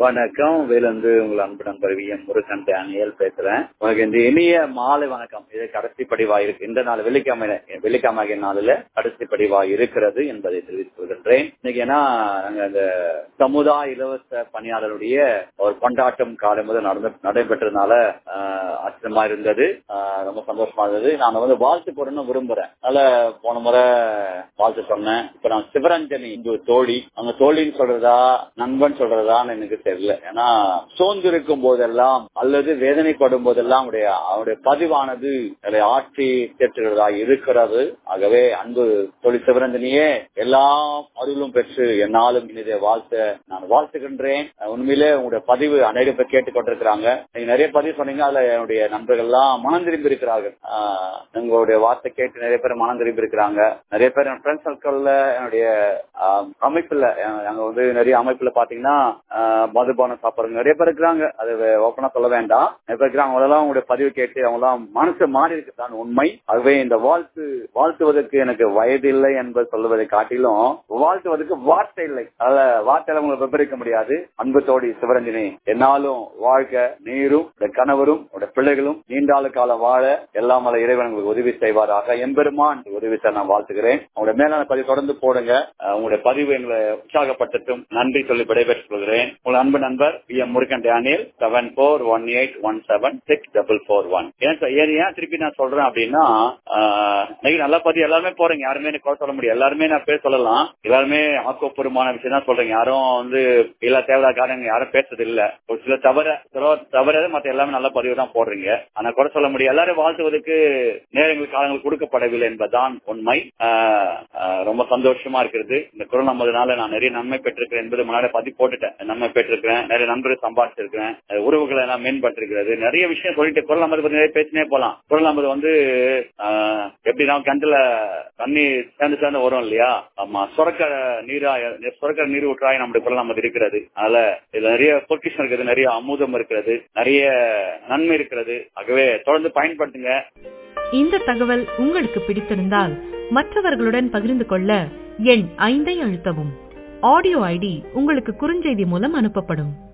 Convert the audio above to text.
வணக்கம் வேலந்து உங்கள் அன்பு நண்பர் வி எம் முருகன் டேனியல் பேசுறேன் உங்களுக்கு இந்த இனிய மாலை வணக்கம் இது கடைசி படிவா இருக்கு இந்த நாள் வெள்ளிக்கிழமை வெள்ளிக்கிழமை நாளில் கடைசி படிவா இருக்கிறது என்பதை தெரிவித்துக் கொள்கின்றேன் இன்னைக்கு ஏன்னா நாங்க இந்த சமுதாய இலவச பணியாளருடைய ஒரு கொண்டாட்டம் காலை முதல் நடந்து நடைபெற்றதுனால ஆஹ், ஆச்சரியமா இருந்தது ஆஹ், ரொம்ப சந்தோஷமா இருந்தது நான் வந்து வாழ்த்து போறேன்னு விரும்புறேன் அதனால போன முறை வாழ்த்து சொன்னேன் இப்ப நான் சிவரஞ்சனி இந்து தோழி அவங்க தோழின்னு சொல்றதா நண்பன் சொல்றதான்னு எனக்கு தெரியல ஏன்னா சோர்ந்திருக்கும் போதெல்லாம் அல்லது வேதனைப்படும் போதெல்லாம் அவருடைய அவருடைய பதிவானது அதை ஆட்சி தேற்றுகிறதா இருக்கிறது ஆகவே அன்பு தோழி சிவரஞ்சனியே எல்லா அருளும் பெற்று என்னாலும் இனிதை வாழ்த்த நான் வாழ்த்துகின்றேன் உண்மையிலே உங்களுடைய பதிவு அநேக பேர் கேட்டுக் கொண்டிருக்கிறாங்க நீங்க நிறைய பதிவு சொன்னீங்க அதுல என்னுடைய நண்பர்கள் எல்லாம் மனம் திரும்பி இருக்கிறார்கள் ஆஹ் உங்களுடைய வார்த்தை கேட்டு நிறைய பேர் மனம் திரும்பி இருக்கிறாங்க நிறைய பேர் என் ஃப்ரெண்ட் சர்க்கிள்ல என்னுடைய ஆஹ், அமைப்புல அஹ், அங்க வந்து நிறைய அமைப்புல பாத்தீங்கன்னா ஆஹ், மதுபானம் சாப்பிடுறவங்க நிறைய பேர் இருக்கிறாங்க அது ஓப்பனா சொல்ல வேண்டாம் நிறைய பேர் இருக்கிறாங்க அவங்க எல்லாம் உங்களுடைய பதிவு கேட்டு அவங்க எல்லாம் மனசு மாறி இருக்குதான் உண்மை ஆகவே இந்த வாழ்த்து வாழ்த்துவதற்கு எனக்கு வயது இல்லை என்பது சொல்வதை காட்டிலும் வாழ்த்துவதற்கு வார்த்தை இல்லை அதனால வார்த்தையில உங்களை விபரிக்க முடியாது அன்பு தோழி சிவரஞ்சனி என்னாலும் வாழ்க நீரும் உடைய கணவரும் உடைய பிள்ளைகளும் நீண்டாள காலம் வாழ எல்லாம் வல்ல இறைவன் உங்களுக்கு உதவி செய்வாராக எம்பெருமான் உதவி செய்ய நான் வாழ்த்துகிறேன் உங்களுடைய மேலான பதிவு தொடர்ந்து போடுங்க அஹ் உங்களுடைய பதிவு எங்களை உற்சாகப்படுத்தட்டும் நன்றி சொல்லி விடைபெற்றுக் கொள்கிறேன் உங்கள் அன்பு நண்பர் P M Murugan Daniel seven four one eight one seven six double four one ஏன் சார், ஏன் ஏன் திருப்பி நான் சொல்றேன் அப்படின்னா ஆஹ், இன்னைக்கு நல்ல பதிவு எல்லாருமே போறீங்க யாருமே எனக்கு குறை சொல்ல முடியாது எல்லாருமே நான் பேர் சொல்லலாம் எல்லாருமே ஆக்கப்பூர்வமான விஷயம் தான் சொல்றீங்க யாரும் வந்து எல்லா தேவையான காரணங்க யாரும் பேசுறது இல்ல ஒரு சில தவிர சிலர் தவிர மத்த எல்லாமே நல்ல பதிவு தான் போடுறீங்க ஆனா குறை சொல்ல முடியாது எல்லாரும் வாழ்த்துவதற்கு நேரங்கள் காலங்கள் கொடுக்கப்படவில்லை என்பதுதான் உண்மை ஆஹ், ஆஹ், ரொம்ப சந்தோஷமா இருக்கிறது இந்த கொரோனா முதனால நான் நிறைய நன்மை பெற்றிருக்கிறேன் என்பது முன்னாடி பதிவு போட்டுட்டேன் நன்மை பெற்றிருக்கிறேன் நிறைய நண்பர்கள் சம்பாதிச்சிருக்கிறேன் அஹ், உறவுகளை எல்லாம் மேம்பட்டிருக்கிறது நிறைய விஷயம் சொல்லிட்டு கொரோனா மருந்து பத்தி நிறைய பேசினே போலாம் கொரோனா மருந்து வந்து ஆஹ், எப்படின்னா கிணத்துல தண்ணி சேர்ந்து சேர்ந்து வரும் இல்லையா ஆமா சுரக்க நீரா சுரக்க நீர் ஊற்றாய் நம்முடைய கொரோனா மருந்து இருக்கிறது அதனால இதுல நிறைய பொக்கிஷம் இருக்குது நிறைய அமுதம் இருக்கிறது நிறைய நன்மை இருக்கிறது ஆகவே தொடர்ந்து பயன்படுத்துங்க இந்த தகவல் உங்களுக்கு பிடித்திருந்தால் மற்றவர்களுடன் பகிர்ந்து கொள்ள எண் ஐந்தை அழுத்தவும் ஆடியோ ஐடி உங்களுக்கு குறுஞ்செய்தி மூலம் அனுப்பப்படும்